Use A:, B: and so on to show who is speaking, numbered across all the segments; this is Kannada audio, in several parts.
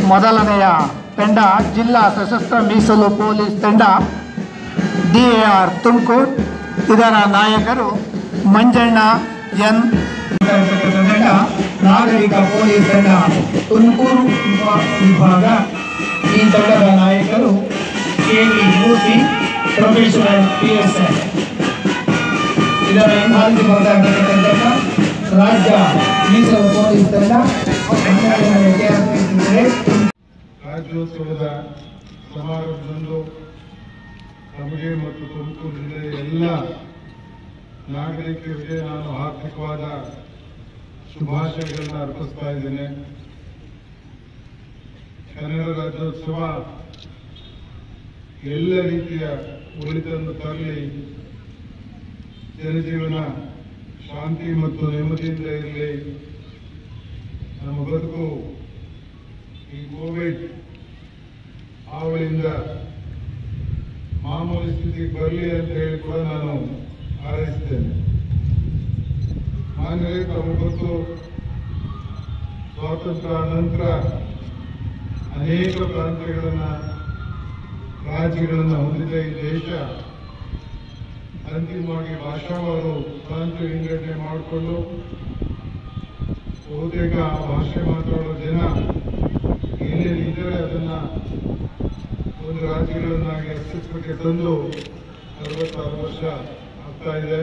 A: ಮೊದಲನೆಯ ತಂಡ ಜಿಲ್ಲಾ ಸಶಸ್ತ್ರ ಮೀಸಲು ಪೊಲೀಸ್ ತಂಡ ಡಿ ಎ ಆರ್ ತುಮಕೂರು ಇದರ ನಾಯಕರು ಮಂಜಣ್ಣ ಎನ್ ತಂಡ ನಾಗರಿಕ ಪೊಲೀಸ್ ತಂಡ ತುಮಕೂರು ವಿಭಾ- ವಿಭಾಗ ಈ ತಂಡದ ನಾಯಕರು K V Murthy professional P S I ಇದರ ಹಿಂಬಾಲಿಸಿ ಬರ್ತಾ ಇರ್ತಕ್ಕಂಥ ರಾಜ್ಯ ಮೀಸಲು ಪೊಲೀಸ್ ತಂಡ ಹನ್ನೆರಡನೇ ವಿದ್ಯಾರ್ಥಿಗಳಿದ್ದಾರೆ.
B: ರಾಜ್ಯೋತ್ಸವದ ಸಮಾರಂಭದಂದು ನಮಗೆ ಮತ್ತು ತುಮಕೂರು ಜಿಲ್ಲೆಯ ಎಲ್ಲ ನಾಗರಿಕರಿಗೆ ನಾನು ಆರ್ಥಿಕವಾದ ಶುಭಾಶಯಗಳನ್ನ ಅರ್ಪಿಸ್ತಾ ಇದ್ದೇನೆ ಕನ್ನಡ ರಾಜ್ಯೋತ್ಸವ ಎಲ್ಲ ರೀತಿಯ ಒಳಿತನ್ನು ತರಲಿ ಜನಜೀವನ ಶಾಂತಿ ಮತ್ತು ನೆಮ್ಮದಿಯಿಂದ ಇರಲಿ ನಮ್ಮ ಬದುಕು ಈ ಕೋವಿಡ್ ಹಾವಳಿಯಿಂದ ಮಾಮೂಲಿ ಸ್ಥಿತಿಗೆ ಬರಲಿ ಅಂತ ಹೇಳಿ ಕೂಡ ನಾನು ಹಾರೈಸ್ತೇನೆ ಮಾನ್ಯರೇ ತಮಗೆ ಗೊತ್ತು ಸ್ವಾತಂತ್ರ್ಯ ನಂತರ ಅನೇಕ ಪ್ರಾಂತ್ಯಗಳನ್ನ ರಾಜ್ಯಗಳನ್ನ ಹೊಂದಿದ ಈ ದೇಶ ಅಂತಿಮವಾಗಿ ಭಾಷಾವಾರು ಪ್ರಾಂತ್ಯ ವಿಂಗಡಣೆ ಮಾಡಿಕೊಂಡು ಬಹುತೇಕ ಆ ಭಾಷೆ ಮಾತಾಡೋ ಜನ ಎಲ್ಲೆಲ್ಲಿ ಇದ್ದಾರೆ ಅದನ್ನ ಒಂದು ರಾಜ್ಯಗಳನ್ನಾಗಿ ಅಸ್ತಿತ್ವಕ್ಕೆ ತಂದು ಅರವತ್ತಾರು ವರ್ಷ ಆಗ್ತಾ ಇದೆ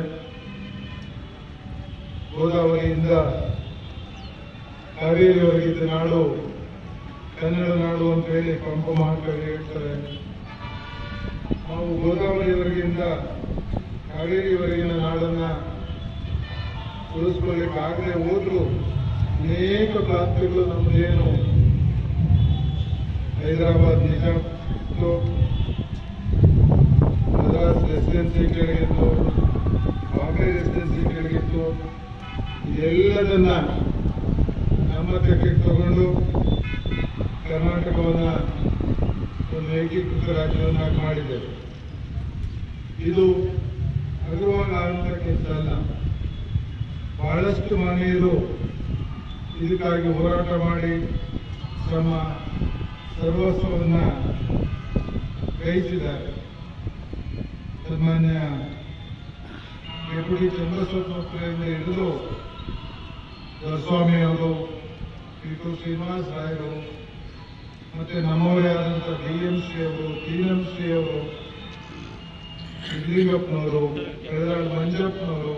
B: ಗೋದಾವರಿಯಿಂದ ಕಾವೇರಿವರೆಗಿದ್ದ ನಾಡು ಕನ್ನಡ ನಾಡು ಅಂತ ಹೇಳಿ ಪಂಪ ಮಹಾಕವಿ ಹೇಳ್ತಾರೆ ನಾವು ಗೋದಾವರಿವರೆಗಿಂದ ಕಾವೇರಿವರೆಗಿನ ನಾಡನ್ನ ಉಳಿಸ್ಕೊಳ್ಳಿಕ್ಕೆ ಆಗದೆ ಹೋದ್ರು ಅನೇಕ ಪ್ರಾಂತ್ಯಗಳು ನಮ್ಮದೇನು ಹೈದರಾಬಾದ್ ನಿಜಾಮ್ ಇತ್ತು ಮದ್ರಾಸ್ ರೆಸಿಡೆನ್ಸಿ ಕೆಳಗಿತ್ತು ಬಾಂಬೆ ರೆಸಿಡೆನ್ಸಿ ಕೆಳಗಿತ್ತು ಇದೆಲ್ಲದನ್ನ ನಮ್ಮ ತೆಕ್ಕೆ ತಗೊಂಡು ಕರ್ನಾಟಕವನ್ನ ಒಂದು ಏಕೀಕೃತ ರಾಜ್ಯವನ್ನಾಗಿ ಮಾಡಿದ್ದೇವೆ ಇದು ಅಗರವಾದ ಅಂತಕ್ಕಿಂತ ಅಲ್ಲ ಬಹಳಷ್ಟು ಮನೆಯರು ಇದಕ್ಕಾಗಿ ಹೋರಾಟ ಮಾಡಿ ತಮ್ಮ ಸರ್ವಸ್ವವನ್ನ ಗ್ರಹಿಸಿದ್ದಾರೆ ಸನ್ಮಾನ್ಯ ಡೆಪ್ಯೂಟಿ ಚಂದ್ರಶೇಖರಿಂದ ಹಿಡಿದು ದೊರಸ್ವಾಮಿ ಅವರು ಟಿಟು ಶ್ರೀನಿವಾಸ್ ರಾಯರು ಮತ್ತೆ ನಮ್ಮವರೇ ಆದಂಥ ಡಿ ಎಂ ಸಿ ಅವರು ಟಿ ಎಂ ಸಿ ಅವರು ಸಿದ್ಲಿಂಗಪ್ಪನವರು ಕಳೆದಾಳ್ ಮಂಜಪ್ಪನವರು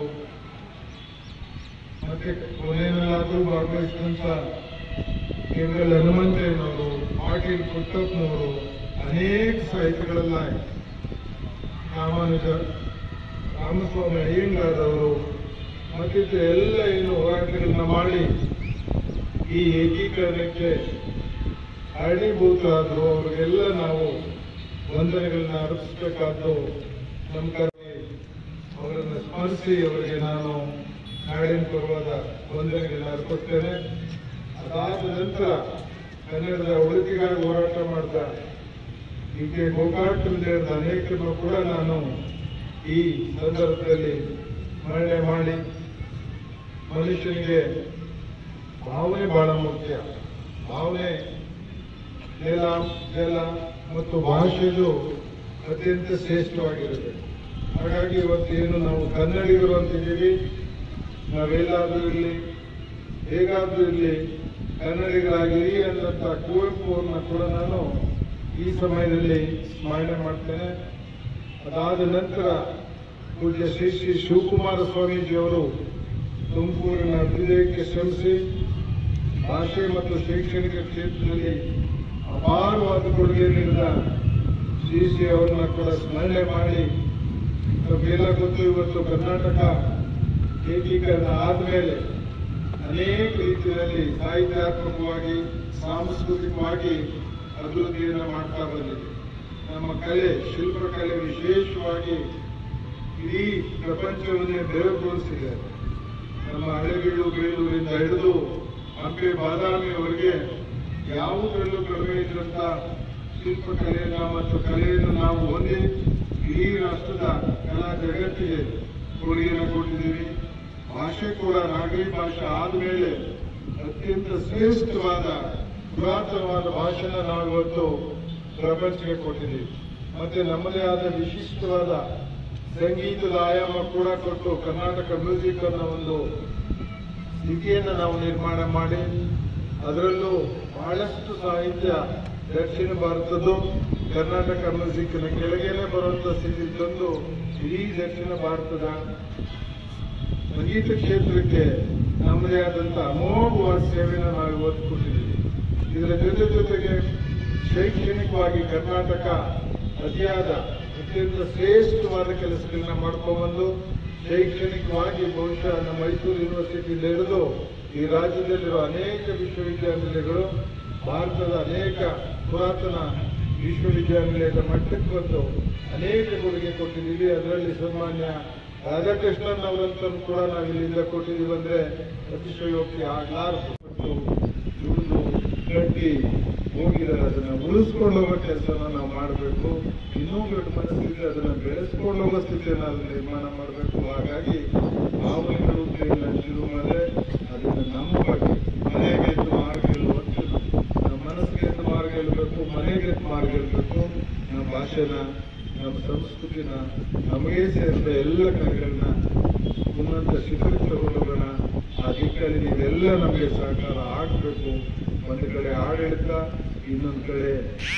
B: ಮತ್ತೆ ಕೊನೆಯಲ್ಲಾದರೂ ಭಾಗವಹಿಸಿದಂತ ಕೇವಲ ಹನುಮಂತಯ್ಯನವರು ಪಾಟೀಲ್ ಪುಟ್ಟಪ್ಪನವರು ಅನೇಕ ಸಾಹಿತ್ಯಗಳೆಲ್ಲ ರಾಮಾನುಜ ರಾಮಸ್ವಾಮಿ ಅಯ್ಯಂಗಾರವರು ಮತ್ತಿತರ ಎಲ್ಲ ಏನು ಹೋರಾಟಗಳನ್ನ ಮಾಡಿ ಈ ಏಕೀಕರಣಕ್ಕೆ ಕಾರಣೀಭೂತರಾದರು ಅವರಿಗೆಲ್ಲ ನಾವು ವಂದನೆಗಳನ್ನ ಅರ್ಪಿಸಬೇಕಾದ್ದು ನಮ್ಮ ಕರ್ಮಿ ಅವರನ್ನು ಸ್ಮರಿಸಿ ಅವರಿಗೆ ನಾನು ನಾಡಿನ ಪರವಾದ ವಂದನೆಗಳನ್ನ ಅರ್ಪಿಸ್ತೇನೆ ಅದಾದ ನಂತರ ಕನ್ನಡದ ಉಳಿಕೆಗಾಗಿ ಹೋರಾಟ ಮಾಡಿದ ಡಿ ಕೆ ಗೋಕಾಕ್ ಹೃದಯದ ಅನೇಕರನ್ನು ಕೂಡ ನಾನು ಈ ಸಂದರ್ಭದಲ್ಲಿ ಸ್ಮರಣೆ ಮಾಡಿ ಮನುಷ್ಯನಿಗೆ ಭಾವನೆ ಬಹಳ ಮುಖ್ಯ ಭಾವನೆ ನೆಲ ಜಲ ಮತ್ತು ಭಾಷೆದು ಅತ್ಯಂತ ಶ್ರೇಷ್ಠವಾಗಿರುತ್ತೆ ಹಾಗಾಗಿ ಇವತ್ತೇನು ನಾವು ಕನ್ನಡಿಗರು ಅಂತಿದ್ದೀವಿ ನಾವೆಲ್ಲಾದ್ರೂ ಇರಲಿ ಹೇಗಾದ್ರೂ ಇರಲಿ ಕನ್ನಡಿಗರಾಗಿರಿ ಅನ್ನಂತ ಕುವೆಂಪು ಅವ್ರನ್ನ ಕೂಡ ನಾನು ಈ ಸಮಯದಲ್ಲಿ ಸ್ಮರಣೆ ಮಾಡ್ತೇನೆ ಅದಾದ ನಂತರ ಪೂಜ್ಯ ಶ್ರೀ ಶ್ರೀ ಶಿವಕುಮಾರ ಸ್ವಾಮೀಜಿಯವರು ತುಮಕೂರಿನ ಅಭ್ಯುದಯಕ್ಕೆ ಶ್ರಮಿಸಿ ಭಾಷೆ ಮತ್ತು ಶೈಕ್ಷಣಿಕ ಕ್ಷೇತ್ರದಲ್ಲಿ ಅಪಾರವಾದ ಕೊಡುಗೆ ನೀಡಿದ ಶ್ರೀ ಶ್ರೀ ಅವರನ್ನ ಕೂಡ ಸ್ಮರಣೆ ಮಾಡಿ ನಮಗೆಲ್ಲ ಗೊತ್ತು ಇವತ್ತು ಕರ್ನಾಟಕ ಏಕೀಕರಣ ಆದಮೇಲೆ ಅನೇಕ ರೀತಿಯಲ್ಲಿ ಸಾಹಿತ್ಯಾತ್ಮಕವಾಗಿ ಸಾಂಸ್ಕೃತಿಕವಾಗಿ ಅಭಿವೃದ್ಧಿಯನ್ನು ಮಾಡ್ತಾ ಬಂದಿದೆ ನಮ್ಮ ಕಲೆ ಶಿಲ್ಪಕಲೆ ವಿಶೇಷವಾಗಿ ಇಡೀ ಪ್ರಪಂಚವನ್ನೇ ಬೆರಗುಗೊಳಿಸಿದೆ ನಮ್ಮ ಹಳೆಬೀಳು ಬೇಲೂರಿಂದ ಹಿಡಿದು ಹಂಪೆ ಬಾದಾಮಿಯವರೆಗೆ ಯಾವುದರಲ್ಲೂ ಕಡಿಮೆ ಇದ್ದಂತ ಶಿಲ್ಪಕಲೆಯನ್ನ ಮತ್ತು ಕಲೆಯನ್ನು ನಾವು ಹೊಂದಿ ಇಡೀ ರಾಷ್ಟ್ರದ ಕಲಾ ಜಗತ್ತಿಗೆ ಕೊಡುಗೆಯನ್ನು ಕೊಟ್ಟಿದ್ದೀವಿ ಭಾಷೆ ಕೂಡ ನಾಗರಿಕ ಭಾಷೆ ಆದಮೇಲೆ ಅತ್ಯಂತ ಶ್ರೇಷ್ಠವಾದ ಪುರಾತನವಾದ ಭಾಷಣ ನಾವಿವತ್ತು ಪ್ರಪಂಚಕ್ಕೆ ಕೊಟ್ಟಿದ್ದೀವಿ ಮತ್ತೆ ನಮ್ಮದೇ ಆದ ವಿಶಿಷ್ಟವಾದ ಸಂಗೀತದ ಆಯಾಮ ಕೂಡ ಕೊಟ್ಟು ಕರ್ನಾಟಕ ಮ್ಯೂಸಿಕ್ ಅನ್ನೋ ಒಂದು ಸ್ಥಿತಿಯನ್ನು ನಾವು ನಿರ್ಮಾಣ ಮಾಡಿ ಅದರಲ್ಲೂ ಬಹಳಷ್ಟು ಸಾಹಿತ್ಯ ದಕ್ಷಿಣ ಭಾರತದ್ದು ಕರ್ನಾಟಕ ಮ್ಯೂಸಿಕ್ನ ಕೆಳಗೇನೆ ಬರುವಂತ ಸ್ಥಿತಿ ತಂದು ಇಡೀ ದಕ್ಷಿಣ ಭಾರತದ ಸಂಗೀತ ಕ್ಷೇತ್ರಕ್ಕೆ ನಮ್ಮದೇ ಆದಂತ ಅಮೋಘವಾದ ಸೇವೆಯನ್ನು ನಾವು ಇವತ್ತು ಕೊಟ್ಟಿದ್ದೀವಿ ಇದರ ಜೊತೆ ಜೊತೆಗೆ ಶೈಕ್ಷಣಿಕವಾಗಿ ಕರ್ನಾಟಕ ಅತಿಯಾದ ಅತ್ಯಂತ ಶ್ರೇಷ್ಠವಾದ ಕೆಲಸಗಳನ್ನ ಮಾಡ್ಕೊಂಡ್ಬಂದು ಶೈಕ್ಷಣಿಕವಾಗಿ ಬಹುಶಃ ನಮ್ಮ ಮೈಸೂರು ಯೂನಿವರ್ಸಿಟಿಯಿಂದ ಹಿಡಿದು ಈ ರಾಜ್ಯದಲ್ಲಿರುವ ಅನೇಕ ವಿಶ್ವವಿದ್ಯಾನಿಲಯಗಳು ಭಾರತದ ಅನೇಕ ಪುರಾತನ ವಿಶ್ವವಿದ್ಯಾನಿಲಯದ ಮಟ್ಟಕ್ಕೆ ಬಂದು ಅನೇಕ ಕೊಡುಗೆ ಕೊಟ್ಟಿದ್ದೀವಿ ಅದರಲ್ಲಿ ಸನ್ಮಾನ್ಯ ರಾಧಾಕೃಷ್ಣನ್ ಅವರಂತೂ ಕೂಡ ನಾವು ಇಲ್ಲಿಂದ ಕೊಟ್ಟಿದ್ದೀವಿ ಅಂದ್ರೆ ಅತಿಶಯೋಕ್ತಿ ಆಗ್ಲಾರ್ದು ಮತ್ತು ದುಡಿದು ಕಟ್ಟಿ ಹೋಗಿದ್ದಾರೆ ಅದನ್ನ ಉಳಿಸ್ಕೊಂಡು ಹೋಗೋ ಕೆಲಸನ ನಾವು ಮಾಡಬೇಕು ಇನ್ನೂ ದೊಡ್ಡ ಮನಸ್ಸಿದ್ರೆ ಅದನ್ನ ಬೆಳೆಸ್ಕೊಂಡು ಹೋಗೋ ಸ್ಥಿತಿಯನ್ನ ಅಲ್ಲಿ ನಿರ್ಮಾಣ ಮಾಡಬೇಕು ಹಾಗಾಗಿ ಭಾವನೆಗಳು ಕೈಯಿಂದ ಶುರು ಮಾಡಿದ್ರೆ ಅದನ್ನ ನಮ್ಮ ಬಗ್ಗೆ ಮನೆಗೆ ಎದ್ದು ಮಾರ್ಗ ಗೆಲ್ಲುವಂತೆ ನಮ್ಮ ಮನಸ್ಸಿಗೆ ಎದ್ದು ಮಾರ್ಗ ಗೆಲ್ಲಬೇಕು ಮನೆಗೆ ಎದ್ದು ಮಾರ್ಗ ಗೆಲ್ಲಬೇಕು ನಮ್ಮ ಭಾಷೆನ ನಮ್ಮ ಸಂಸ್ಕೃತಿನ ನಮಗೆ ಸೇರಿದ ಎಲ್ಲ ಕಾರ್ಯಗಳನ್ನ ಉನ್ನತ ಶಿಖರಕ್ಕೆ ತಗೊಂಡೋಗೋಣ ಆ ದಿಕ್ಕಲ್ಲಿ ನೀವೆಲ್ಲ ನಮಗೆ ಸಹಕಾರ ಆಗಬೇಕು ಒಂದು ಕಡೆ ಆಡಳಿತ ಇನ್ನೊಂದು ಕಡೆ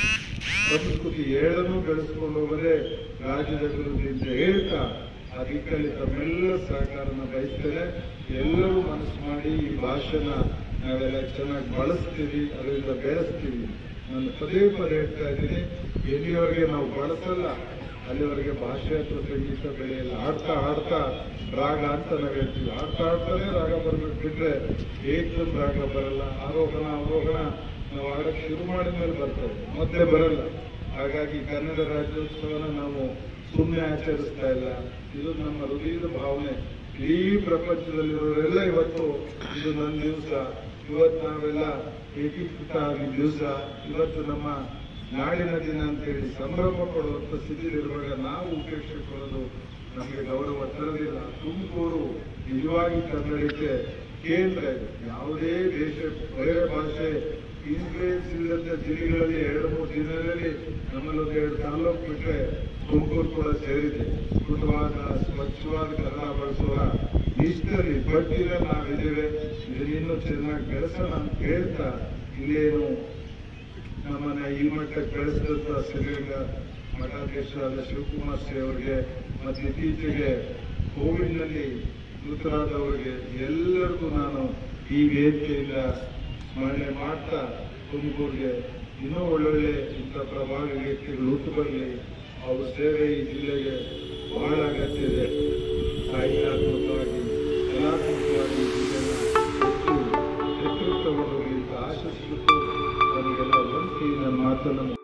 B: ಸಂಸ್ಕೃತಿ ಎರಡನ್ನೂ ಬೆಳೆಸ್ಕೊಂಡು ಹೋಗದೆ ರಾಜ್ಯದ ಅಭಿವೃದ್ಧಿ ಅಂತ ಹೇಳ್ತಾ ಆ ದಿಕ್ಕಲ್ಲಿ ತಮ್ಮೆಲ್ಲ ಸಹಕಾರನ ಬಯಸ್ತೇನೆ ಎಲ್ಲರೂ ಮನಸ್ಸು ಮಾಡಿ ಈ ಭಾಷೆನ ನಾವೆಲ್ಲ ಚೆನ್ನಾಗಿ ಬಳಸ್ತೀವಿ ಅದರಿಂದ ಬೆಳೆಸ್ತೀವಿ ನಾನು ಪದೇ ಪದೇ ಹೇಳ್ತಾ ಇದ್ದೀನಿ ಎಲ್ಲಿವರೆಗೆ ನಾವು ಬಳಸಲ್ಲ ಅಲ್ಲಿವರೆಗೆ ಭಾಷೆ ಅಥವಾ ಸಂಗೀತ ಬೆಳೆಯಲ್ಲ ಆಡ್ತಾ ಆಡ್ತಾ ರಾಗ ಅಂತ ನಾವು ಹೇಳ್ತೀವಿ ಆಡ್ತಾ ಆಡ್ತಾನೆ ರಾಗ ಬರ್ಬೇಕು ಬಿಟ್ರೆ ಏಕದಮ್ ರಾಗ ಬರಲ್ಲ ಆರೋಹಣ ಅವರೋಹಣ ನಾವು ಆಡಕ್ಕೆ ಶುರು ಮಾಡಿದ ಮೇಲೆ ಬರ್ತದೆ ಮತ್ತೆ ಬರಲ್ಲ ಹಾಗಾಗಿ ಕನ್ನಡ ರಾಜ್ಯೋತ್ಸವನ ನಾವು ಸುಮ್ಮನೆ ಆಚರಿಸ್ತಾ ಇಲ್ಲ ಇದು ನಮ್ಮ ಹೃದಯದ ಭಾವನೆ ಇಡೀ ಪ್ರಪಂಚದಲ್ಲಿರೋರೆಲ್ಲ ಇವತ್ತು ಇದು ನನ್ನ ದಿವಸ ಇವತ್ತು ನಾವೆಲ್ಲ ಏಕೀಕೃತ ಆಗಿದ್ದ ದಿವಸ ಇವತ್ತು ನಮ್ಮ ನಾಡಿನ ದಿನ ಅಂತ ಹೇಳಿ ಸಂಭ್ರಮ ಪಡುವಂತ ಸ್ಥಿತಿಯಲ್ಲಿರುವಾಗ ನಾವು ಉಪೇಕ್ಷೆ ಕೊಡೋದು ನಮಗೆ ಗೌರವ ತರಲಿಲ್ಲ ತುಮಕೂರು ನಿಜವಾಗಿ ಕನ್ನಡಕ್ಕೆ ಕೇಂದ್ರ ಇದೆ ಯಾವುದೇ ದೇಶ ಬೇರೆ ಭಾಷೆ ಇನ್ಫ್ಲೂಯೆನ್ಸ್ ಇಲ್ಲದ ಜಿಲ್ಲೆಗಳಲ್ಲಿ ಎರಡು ಮೂರು ಜಿಲ್ಲೆಗಳಲ್ಲಿ ನಮ್ಮಲ್ಲಿ ಒಂದು ಎರಡು ತಾಲೂಕು ಬಿಟ್ಟರೆ ತುಮಕೂರು ಕೂಡ ಸೇರಿದೆ ಶುದ್ಧವಾದ ಸ್ವಚ್ಛವಾದ ಕನ್ನಡ ಬಳಸುವ ನಿಷ್ಠರಲ್ಲಿ ಬಡ್ಡಿರ ನಾವಿದ್ದೇವೆ ಇದನ್ನ ಇನ್ನೂ ಚೆನ್ನಾಗಿ ಬೆಳೆಸೋಣ ಅಂತ ಹೇಳ್ತಾ ಇಲ್ಲೇನು ನಮ್ಮನ್ನ ಈ ಮಟ್ಟಕ್ಕೆ ಬೆಳೆಸಿದಂತ ಶ್ರೀರಂಗ ಮಠಾಧ್ಯಕ್ಷರಾದ ಶಿವಕುಮಾರ್ ಶ್ರೀ ಅವರಿಗೆ ಮತ್ತು ಇತ್ತೀಚೆಗೆ ಕೋವಿಡ್ನಲ್ಲಿ ಮೃತರಾದವರಿಗೆ ಎಲ್ಲರಿಗೂ ನಾನು ಈ ವೇದಿಕೆಯಿಂದ ಸ್ಮರಣೆ ಮಾಡ್ತಾ ತುಮಕೂರಿಗೆ ಇನ್ನೂ ಒಳ್ಳೊಳ್ಳೆ ಇಂಥ ಪ್ರಭಾವಿ ವ್ಯಕ್ತಿಗಳು ಹುಟ್ಟು ಬರಲಿ ಅವ್ರ ಸೇವೆ ಈ ಜಿಲ್ಲೆಗೆ ಬಹಳ ಅಗತ್ಯ ಇದೆ ಸಾಹಿತ್ಯಾತ್ಮಕವಾಗಿ ಕಲಾತ್ಮಕವಾಗಿ ಈ ಜಿಲ್ಲೆನ ಹೆಚ್ಚು ಎತ್ತರಕ್ಕೆ ತಗೊಂಡೋಗ್ಲಿ ಅಂತ ಆಶಿಸ್ಬಿಟ್ಟು ನಮಗೆಲ್ಲ ಒಂದ್ಸಿ ನನ್ನ ಮಾತನ್ನು